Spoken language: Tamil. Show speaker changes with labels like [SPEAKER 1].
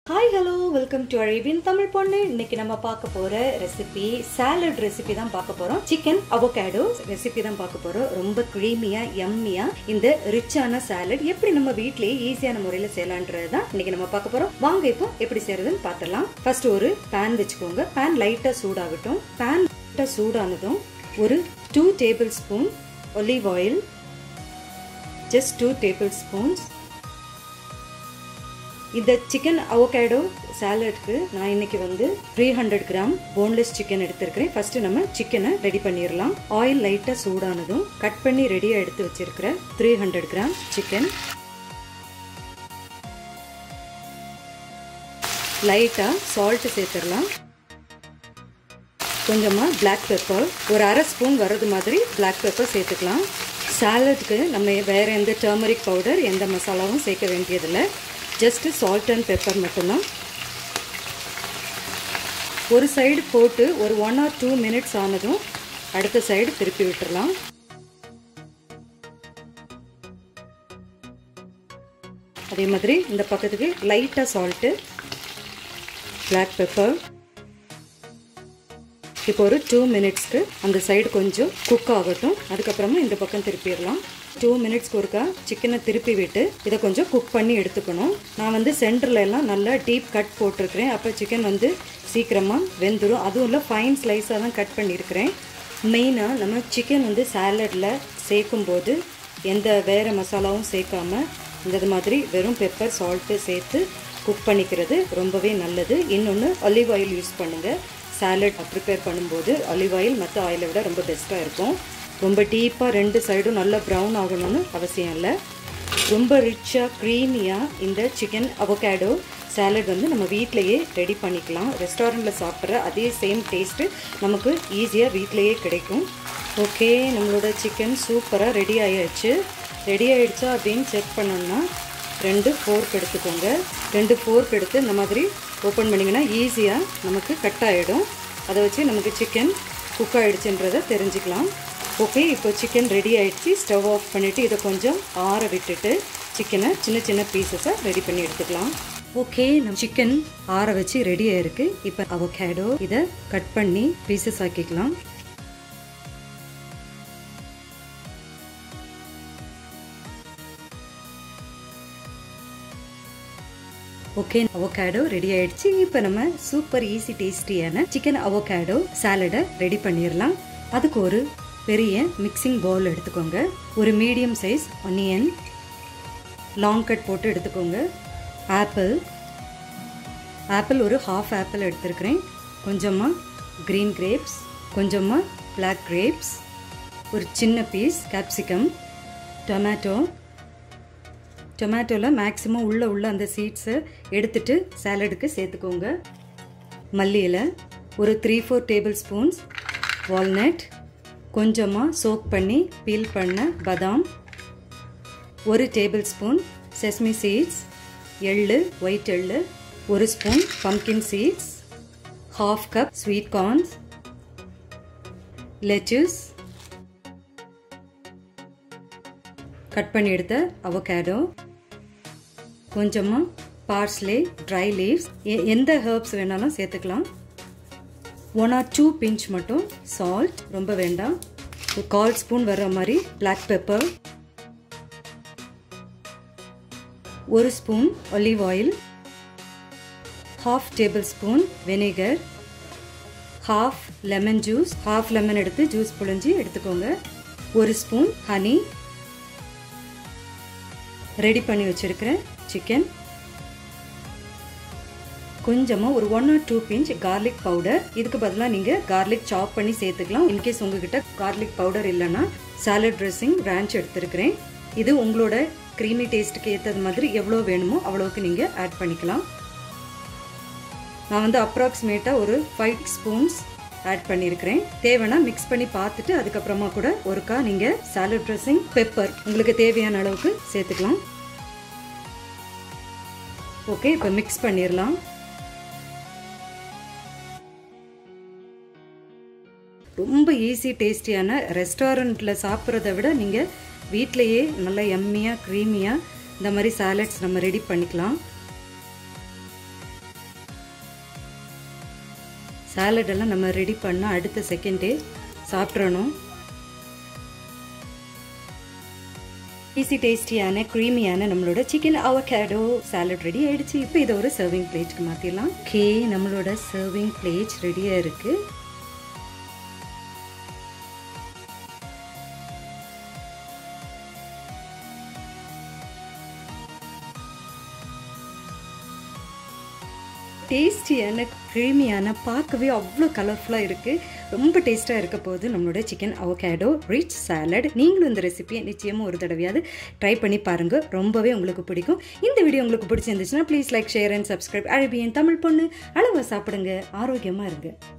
[SPEAKER 1] hi hello welcome to Arabian Tamil பொண்ணு இன்னைக்கு நம்ம பார்க்க போற ரெசிபி சாலட் ரெசிபி தான் பார்க்க போறோம் சிக்கன் அவகேடோ ரெசிபி தான் பார்க்க போறோம் ரொம்ப க்ரீமியா எம்மியா இந்த ரிச்சான சாலட் எப்படி நம்ம வீட்லயே ஈஸியான முறையில செய்யலான்றது தான் இன்னைக்கு நம்ம பார்க்க போறோம் வாங்க இப்போ எப்படி செய்யறதுன்னு பார்த்துடலாம் ஃபர்ஸ்ட் ஒரு பேன் வச்சுக்கோங்க பேன் லைட்டா சூடாகட்டும் பேன் லைட்டா சூடானதும் ஒரு two tablespoon olive oil just two tablespoons இந்த சிக்கன் அவகேடோ சாலட்க்கு நான் இன்னைக்கு வந்து three hundred gram boneless chicken எடுத்திருக்கிறேன் ஃபர்ஸ்ட் நம்ம சிக்கனை ரெடி பண்ணிடலாம் ஆயில் லைட்டாக சூடானதும் கட் பண்ணி ரெடியாக எடுத்து வச்சிருக்கிற த்ரீ ஹண்ட்ரட் கிராம் சிக்கன் லைட்டாக சால்ட்டு சேர்த்துடலாம் கொஞ்சமாக பிளாக் பெப்பர் ஒரு அரை ஸ்பூன் வர்றது மாதிரி பிளாக் பெப்பர் சேர்த்துக்கலாம் சாலட்க்கு நம்ம வேறு எந்த டர்மரிக் பவுடர் எந்த மசாலாவும் சேர்க்க வேண்டியதில்லை ஜஸ்ட்டு சால்ட் அண்ட் பெப்பர் மட்டும்தான் ஒரு சைடு போட்டு ஒரு ஒன் ஆர் டூ மினிட்ஸ் ஆனதும் அடுத்த சைடு திருப்பி விட்டுறலாம் அதே மாதிரி இந்த பக்கத்துக்கு லைட்டாக சால்ட்டு பிளாக் பெப்பர் இப்போ ஒரு டூ மினிட்ஸ்க்கு அந்த சைடு கொஞ்சம் குக் ஆகட்டும் அதுக்கப்புறமா இந்த பக்கம் திருப்பிடலாம் டூ மினிட்ஸ்க்கு ஒருக்கா சிக்கனை திருப்பி விட்டு இதை கொஞ்சம் குக் பண்ணி எடுத்துக்கணும் நான் வந்து சென்டரில் எல்லாம் நல்லா டீப் கட் போட்டிருக்கிறேன் அப்போ சிக்கன் வந்து சீக்கிரமாக வெந்துடும் அதுவும் இல்லை ஃபைன் ஸ்லைஸாக தான் கட் பண்ணியிருக்கிறேன் மெயினாக நம்ம சிக்கன் வந்து சாலடில் சேர்க்கும்போது எந்த வேறு மசாலாவும் சேர்க்காம இந்த மாதிரி வெறும் பெப்பர் சால்ட்டு சேர்த்து குக் பண்ணிக்கிறது ரொம்பவே நல்லது இன்னொன்று ஒலிவ் ஆயில் யூஸ் பண்ணுங்கள் சாலட் ப்ரிப்பேர் பண்ணும்போது ஒலிவ் ஆயில் மற்ற ஆயிலை விட ரொம்ப பெஸ்ட்டாக இருக்கும் ரொம்ப டீப்பாக ரெண்டு சைடும் நல்லா ப்ரௌன் ஆகணும்னு அவசியம் இல்லை ரொம்ப ரிச்சாக க்ரீமியாக இந்த சிக்கன் அவகேடோ சாலட் வந்து நம்ம வீட்டிலையே ரெடி பண்ணிக்கலாம் ரெஸ்டாரண்ட்டில் சாப்பிட்ற அதே சேம் டேஸ்ட்டு நமக்கு ஈஸியாக வீட்டிலையே கிடைக்கும் ஓகே நம்மளோட சிக்கன் சூப்பராக ரெடி ஆயாச்சு ரெடி ஆயிடுச்சா அப்படின்னு செக் பண்ணோம்னா ரெண்டு ஃபோர்க் எடுத்துக்கோங்க ரெண்டு ஃபோர்க் எடுத்து இந்த மாதிரி ஓப்பன் பண்ணிங்கன்னா ஈஸியாக நமக்கு கட் ஆகிடும் அதை வச்சு நமக்கு சிக்கன் குக் ஆகிடுச்சுன்றதை தெரிஞ்சுக்கலாம் ஓகே இப்போ சிக்கன் ரெடி ஆகிடுச்சு ஸ்டவ் ஆஃப் பண்ணிவிட்டு இதை கொஞ்சம் ஆற விட்டுட்டு சிக்கனை சின்ன சின்ன பீசஸாக ரெடி பண்ணி எடுத்துக்கலாம் ஓகே நம்ம சிக்கன் ஆற வச்சு ரெடி ஆயிருக்கு இப்போ அவகேடோ இதை கட் பண்ணி பீசஸ் ஆக்கிக்கலாம் ஓகே அவகேடோ ரெடி ஆயிடுச்சு இப்போ நம்ம சூப்பர் ஈஸி டேஸ்டியான சிக்கன் அவகேடோ சாலடை ரெடி பண்ணிடலாம் அதுக்கு ஒரு பெரிய மிக்சிங் பவுல் எடுத்துக்கோங்க ஒரு medium size onion long cut போட்டு எடுத்துக்கோங்க ஆப்பிள் ஆப்பிள் ஒரு ஹாஃப் ஆப்பிள் எடுத்துருக்கிறேன் கொஞ்சமாக க்ரீன் கிரேப்ஸ் கொஞ்சமாக பிளாக் கிரேப்ஸ் ஒரு சின்ன பீஸ் கேப்சிகம் டொமேட்டோ டொமேட்டோவில் மேக்ஸிமம் உள்ளே உள்ள அந்த சீட்ஸை எடுத்துட்டு சாலடுக்கு சேர்த்துக்கோங்க மல்லியில் ஒரு three four tablespoons walnut கொஞ்சமாக சோக் பண்ணி பீல் பண்ண பதாம் ஒரு டேபிள் ஸ்பூன் செஸ்மி சீட்ஸ் எள்ளு ஒயிட் எள்ளு ஒரு spoon pumpkin seeds half cup sweet corns lettuce cut பண்ணி எடுத்த அவகேடோ கொஞ்சமாக பார்ஸ்லே ட்ரை லீவ்ஸ் எந்த ஹர்ப்ஸ் வேணாலும் சேர்த்துக்கலாம் ஒன் ஆர் டூ பிஞ்ச் மட்டும் சால்ட் ரொம்ப வேண்டாம் கால் ஸ்பூன் வர்ற மாதிரி பிளாக் பெப்பர் ஒரு spoon olive oil half tablespoon vinegar half lemon juice half lemon எடுத்து ஜூஸ் புழிஞ்சி எடுத்துக்கோங்க ஒரு ஸ்பூன் ஹனி ரெடி பண்ணி வச்சுருக்கிற சிக்கன் கொஞ்சமாக ஒரு one or two pinch garlic powder இதுக்கு பதிலாக நீங்கள் கார்லிக் சாப் பண்ணி சேர்த்துக்கலாம் இன்கேஸ் உங்ககிட்ட கார்லிக் பவுடர் இல்லைன்னா சாலட் ட்ரெஸ்ஸிங் பிரான்ச் எடுத்துருக்கிறேன் இது உங்களோட க்ரீமி டேஸ்ட்டுக்கு ஏற்றது மாதிரி எவ்வளோ வேணுமோ அவ்வளோக்கு நீங்கள் ஆட் பண்ணிக்கலாம் நான் வந்து அப்ராக்சிமேட்டாக ஒரு ஃபைவ் ஸ்பூன்ஸ் ஆட் பண்ணியிருக்கிறேன் தேவைன்னா மிக்ஸ் பண்ணி பார்த்துட்டு அதுக்கப்புறமா கூட ஒருக்கா நீங்கள் சாலட் ட்ரெஸ்ஸிங் பெப்பர் உங்களுக்கு தேவையான அளவுக்கு சேர்த்துக்கலாம் ஓகே இப்போ மிக்ஸ் பண்ணிடலாம் ரொம்ப ஈஸி டேஸ்டியான ரெஸ்டாரண்ட்டில் சாப்பிட்றத விட நீங்கள் வீட்டிலையே நல்லா எம்மியாக க்ரீமியாக இந்த மாதிரி சாலட்ஸ் நம்ம ரெடி பண்ணிக்கலாம் சாலட் எல்லாம் நம்ம ரெடி பண்ணால் அடுத்த செகண்டே சாப்பிட்றணும் ஈஸி டேஸ்டியான க்ரீமியான நம்மளோட சிக்கன் அவகேடோ சாலட் ரெடி ஆயிடுச்சு இப்போ இதை ஒரு சர்விங் பிளேட்க்கு மாற்றிடலாம் கே நம்மளோட சர்விங் பிளேட் ரெடியாக இருக்குது டேஸ்டியான க்ரீமியான பார்க்கவே அவ்வளோ கலர்ஃபுல்லாக இருக்குது ரொம்ப டேஸ்ட்டாக இருக்க போகுது நம்மளோட சிக்கன் அவகேடோ ரிச் சாலட் நீங்களும் இந்த ரெசிபியை நிச்சயமாக ஒரு தடவையாவது ட்ரை பண்ணி பாருங்கள் ரொம்பவே உங்களுக்கு பிடிக்கும் இந்த வீடியோ உங்களுக்கு பிடிச்சிருந்துச்சுன்னா please like share and subscribe Arabian Tamil பொண்ணு அளவாக சாப்பிடுங்க ஆரோக்கியமாக இருங்க